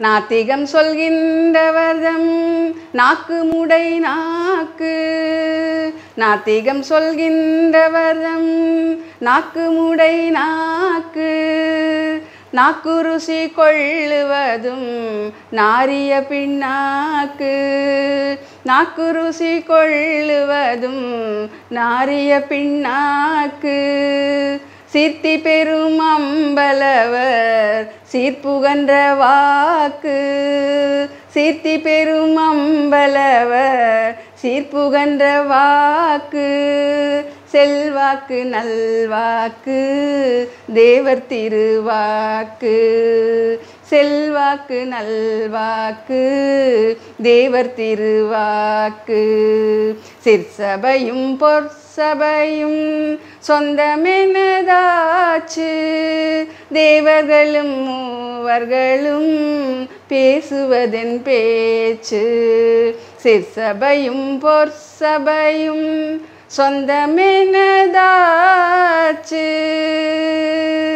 நாத்திகம் சொல்கின்றவர்தம் நாக்கு முடை நாக்கு நாத்திகம் சொல்கின்றவர்தம் நாக்கு முடை நாக்கு நாக்கு ருசி கொள்ளுவதும் நாரிய பின்னாக்கு நாக்கு ருசி கொள்ளுவதும் நாரிய பின்னாக்கு சீர்த்தி பெரும் அம்பலவர் சீர்ப்புகன்ற வாக்கு சீர்த்தி பெரும் அம்பலவர் சீர்ப்புகன்ற வாக்கு செல்வாக்கு நல்வாக்கு தேவர் திருவாக்கு செல்வாக்கு நல்வாக்கு தேவர் திருவாக்கு சிற்சபையும் பொற்சபையும் சொந்தமெனதாச்சு தேவர்களும் மூவர்களும் பேசுவதென் பேச்சு சிற்சபையும் பொற்சபையும் சொந்தமெனதாச்சு